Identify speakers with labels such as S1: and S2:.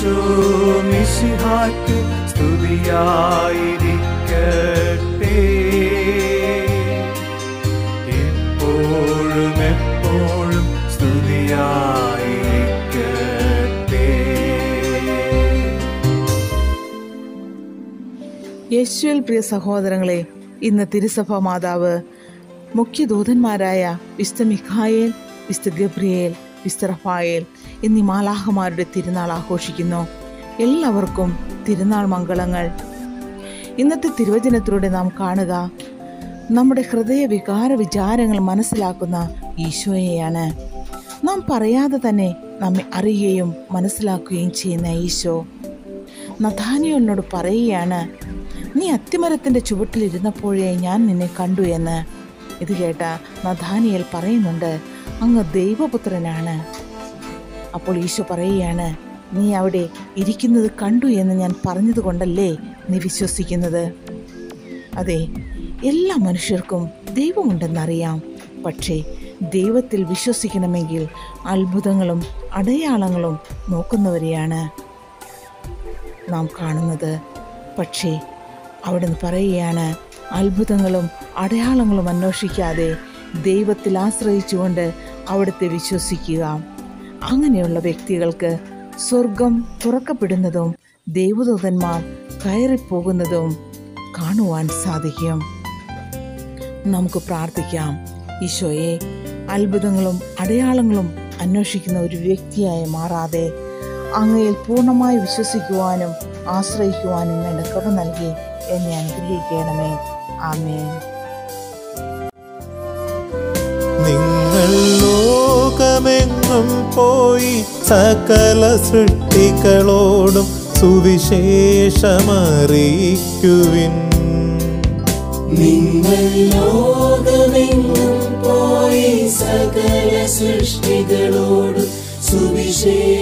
S1: ഈശോ മിശിഹായ്ക്ക് സ്തുതിയായിരിക്കട്ടെ എപ്പോഴും എപ്പോഴും സ്തുതിയായിരിക്കട്ടെ
S2: യേശുവിൽ പ്രിയ സഹോദരങ്ങളെ ഇന്ന് തിരുസഭ മാതാവ് മുഖ്യദൂതന്മാരായ വിസ്ത മിഖായേൽ വിസ്ത ഗബ്രിയേൽ വിസ്ത റഫായേൽ എന്നീ മാലാഹമാരുടെ തിരുനാൾ ആഘോഷിക്കുന്നു എല്ലാവർക്കും തിരുനാൾ മംഗളങ്ങൾ ഇന്നത്തെ തിരുവചനത്തിലൂടെ നാം കാണുക നമ്മുടെ ഹൃദയ വികാര വിചാരങ്ങൾ മനസ്സിലാക്കുന്ന ഈശോയെയാണ് നാം പറയാതെ തന്നെ നമ്മെ അറിയുകയും മനസ്സിലാക്കുകയും ചെയ്യുന്ന ഈശോ നഥാനിയോനോട് പറയുകയാണ് നീ അത്തിമരത്തിന്റെ ചുവട്ടിലിരുന്നപ്പോഴേ ഞാൻ നിന്നെ കണ്ടു എന്ന് ഇത് കേട്ട നഥാനിയൽ പറയുന്നുണ്ട് അങ്ങ് ദൈവപുത്രനാണ് അപ്പോൾ ഈശോ പറയുകയാണ് നീ അവിടെ ഇരിക്കുന്നത് കണ്ടു എന്ന് ഞാൻ പറഞ്ഞതുകൊണ്ടല്ലേ നീ വിശ്വസിക്കുന്നത് അതെ എല്ലാ മനുഷ്യർക്കും ദൈവമുണ്ടെന്നറിയാം പക്ഷേ ദൈവത്തിൽ വിശ്വസിക്കണമെങ്കിൽ അത്ഭുതങ്ങളും അടയാളങ്ങളും നോക്കുന്നവരെയാണ് നാം കാണുന്നത് പക്ഷേ അവിടുന്ന് പറയുകയാണ് അത്ഭുതങ്ങളും അടയാളങ്ങളും അന്വേഷിക്കാതെ ദൈവത്തിൽ ആശ്രയിച്ചുകൊണ്ട് അവിടുത്തെ വിശ്വസിക്കുക അങ്ങനെയുള്ള വ്യക്തികൾക്ക് സ്വർഗം തുറക്കപ്പെടുന്നതും ദേവദൂതന്മാർ കയറിപ്പോകുന്നതും കാണുവാൻ സാധിക്കും നമുക്ക് പ്രാർത്ഥിക്കാം ഈശോയെ അത്ഭുതങ്ങളും അടയാളങ്ങളും അന്വേഷിക്കുന്ന ഒരു വ്യക്തിയായി മാറാതെ അങ്ങയിൽ പൂർണ്ണമായി വിശ്വസിക്കുവാനും ആശ്രയിക്കുവാനും വേണ്ട കൃപ നൽകി എന്നെ അനുഗ്രഹിക്കണമേ ആമേൻ
S3: നിങ്ങൾ ലോകമെങ്ങും പോയി സകല സൃഷ്ടികളോടും സുവിശേഷമറിയിക്കുവിൻ
S4: നിങ്ങൾ ലോകമെങ്ങും പോയി സകല സൃഷ്ടികളോട് സുവിശേഷമറിയിക്കുവിൻ